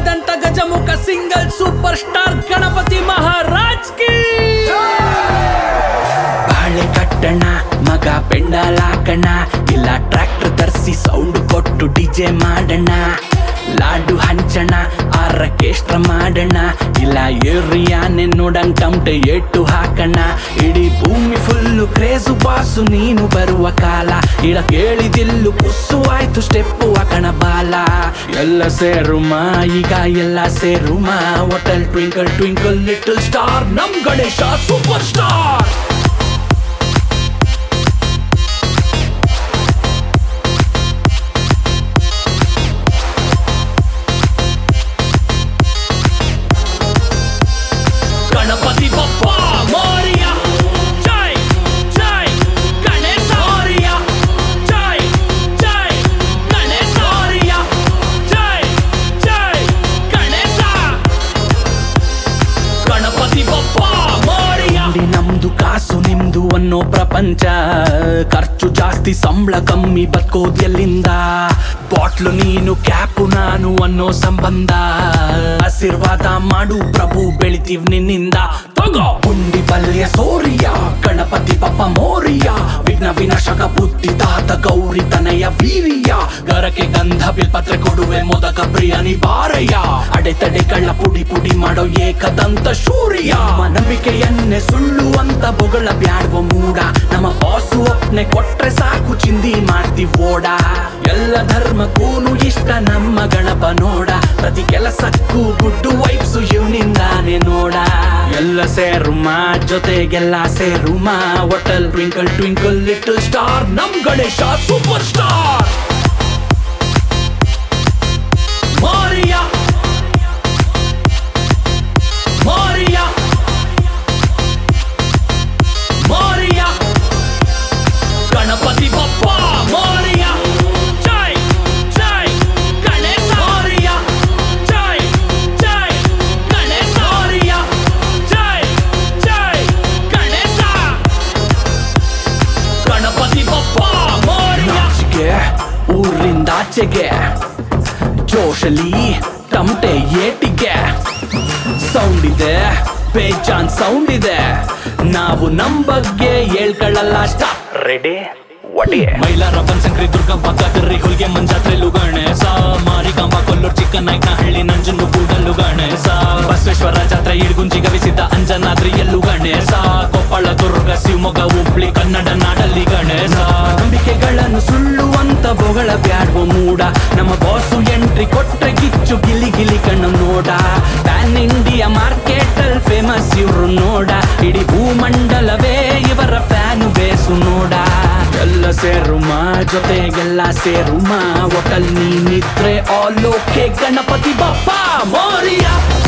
ದಂತ ಗಜಮುಖ single super star Ganapati Maharaj ಕಿ ಬಾಳೆ ಕಟ್ಟಣ ಮಗ ಪೆಂಡಲಾಕಣ ಇಲ್ಲ ಟ್ರ್ಯಾಕ್ಟರ್ ತರಿಸಿ ಸೌಂಡ್ ಕೊಟ್ಟು ಡಿಜೆ ಮಾಡೋಣ ಲಾಡು ಹಂಚಣ ಆರ್ಕೆಸ್ಟ್ರ ಮಾಡೋಣ ಇಲ್ಲ ಏರಿಯಾನೆ ನೋಡಂಗ್ ಟಮಟೆ ಏಟು ಹಾಕಣ ಇಡೀ ಭೂಮಿ ಫುಲ್ಲು ಕ್ರೇಜು ಬಾಸು ನೀನು ಬರುವ ಕಾಲ ಇಳ ಕೇಳಿದಿಲ್ಲು ಪುಸ್ಸು ಆಯ್ತು ಸ್ಟೆಪ್ಪು ಹಾಕಣ ಬಾಲ ಎಲ್ಲ ಸೇರುಮ ಈಗ ಎಲ್ಲ ಸೇರುಮ hotel twinkle twinkle little star ನಮ್ ಗಣೇಶ ಸೂಪರ್ ಸ್ಟಾರ್ ಗಣಪತಿ ಬಪ್ಪ ಮೋರಿಯ ಜೈ ಜೈ ಗಣೇಶ ಮೋರಿಯ ಜೈ ಜೈ ಗಣೇಶ ಮೋರಿಯ ಜೈ ಜೈ ಗಣೇಶ ಗಣಪತಿ ಬಪ್ಪ ಮೋರಿಯ ನಮ್ದು ಕಾಸು ನಿಮ್ದು ಅನ್ನೋ ಪ್ರಪಂಚ ಖರ್ಚು ಜಾಸ್ತಿ ಸಂಬಳ ಕಮ್ಮಿ ಬದುಕೋದ್ ಎಲ್ಲಿಂದ ಬಾಟ್ಲು ನೀನು ಕ್ಯಾಪು ನಾನು ಅನ್ನೋ ಸಂಬಂಧ ಆಶೀರ್ವಾದ ಮಾಡು ಪ್ರಭು ಬೆಳಿತೀವ್ ನಿನ್ನಿಂದ ತಗೋ ಪುಂಡಿ ಪಲ್ಯ ಸೋರಿಯ ಗಣಪತಿ ಪಪ್ಪ ಮೋರಿಯ ವಿಘ್ನ ವಿನಾಶಕ ಬುದ್ಧಿ ತಾತ ಗೌರಿ ತನಯ ವೀರಿಯ ಗರಕ್ಕೆ ಗಂಧ ಬಿಲ್ಪತ್ರೆ ಕೊಡುವೆ ಮೊದಕ ಪ್ರಿಯನಿ ಬಾರಯ್ಯ ಅಡೆತಡೆ ಕಳ್ಳ ಪುಡಿ ಪುಡಿ ಮಾಡೋ ಏಕದಂತ ಶೂರಿಯ ನಮ್ಮ ನಂಬಿಕೆಯನ್ನೇ ಸುಳ್ಳು ಅಂತ ಬೊಗಳ ಬ್ಯಾಡ್ವ ಮೂಡ ನಮ್ಮ ಬಾಸು ಒಪ್ನೆ ಕೊಟ್ರೆ ಸಾಕು ಚಿಂದಿ ಮಾಡ್ತೀವಿ ಓಡ ಎಲ್ಲ ಧರ್ಮಕ್ಕೂನು ಇಷ್ಟ ನಮ್ಮ ಗಣಪ ನೋಡ ಪ್ರತಿ ಕೆಲಸಕ್ಕೂ ಗುಡ್ಡು ವೈಪ್ಸು ಇವನಿಂದಾನೆ ನೋಡ ಎಲ್ಲ ಸೇರುಮ ಜೊತೆಗೆಲ್ಲ ಸೇರುಮ hotel twinkle twinkle little star ನಮ್ ಗಣೇಶ ಸೂಪರ್ ಸ್ಟಾರ್ ಮೋರಿಯಾ ಮೋರಿಯಾ ಮೋರಿಯಾ ಗಣಪತಿ ಬಪ್ಪ ಮೋರಿಯಾ ಜೈ ಜೈ ಗಣೇಶ ಮೋರಿಯಾ ಜೈ ಜೈ ಗಣೇಶ ಮೋರಿಯಾ ಜೈ ಜೈ ಗಣೇಶ ಗಣಪತಿ ಬಪ್ಪ ಮೋರಿಯಾ ಊರಿಂದ ಆಚೆಗೆ ಜೋಶಲಿ ತಮಟೆ ಏಟಿಗೆ ಸೌಂಡ್ ಇದೆ ಬೇಜಾನ್ ಸೌಂಡ್ ಇದೆ ನಾವು ನಮ್ ಬಗ್ಗೆ ಹೇಳ್ಕೊಳ್ಳಲ್ಲ ಸ್ಟಾಪ್ ರೆಡಿ ಒಡಿ ಮೈಲಾರ ಬನಶಂಕರಿ ದುರ್ಗಮ್ಮ ಕದರಿ ಹುಲ್ಗೆ ಮಂಜಾತ್ರೆಲು ಗಣೇಶ ಮಾರಿಕಾಂಬ ಕೊಲ್ಲೂರ್ ಚಿಕ್ಕನಾಯ್ಕ ಹಳ್ಳಿ ನಂಜನ್ನು ಕೂಡಲು ಗಣೇಶ ಬಸವೇಶ್ವರ ಜಾತ್ರೆ ಇಡ್ಗುಂಜಿ ಗವಿಸಿದ್ದ ಅಂಜನಾದ್ರಿಯಲ್ಲೂ ಗಣೇಶ ಕೊಪ್ಪಳ ದುರ್ಗ ಶಿವಮೊಗ್ಗ ಹುಬ್ಳಿ ಕನ್ನಡ ನಾಡಲ್ಲಿ ಗಣೇಶ ನಂಬಿಕೆಗಳನ್ನು ಸುಳ್ಳು ಅಂತ ಬೊಗಳ ಬ್ಯಾಡ್ವ ಮೂಡ ನಮ್ಮ ಬಾಸು ಎಂಟ್ರಿ ಕೊಟ್ರೆ ಕಿಚ್ಚು ಗಿಲಿ ಗಿಲಿ ಕಣ್ಣು ನೋಡ ಪ್ಯಾನ್ ಇಂಡಿಯಾ ಮಾರ್ಕೆಟ್ ಅಲ್ಲಿ ಫೇಮಸ್ ಇವ್ರು ನೋಡ ಇಡೀ ಭೂಮಂಡಲವೇ ಇವರ ಫ್ಯಾನು ಬೇಸು ನೋಡ ಎಲ್ಲ ಸೇರುಮ ಜೊತೆಗೆಲ್ಲ ಸೇರುಮ ಒಟ್ಟಲ್ ನೀನಿದ್ರೆ ಆಲ್ ಓಕೆ ಗಣಪತಿ ಬಪ್ಪ ಮೋರಿಯ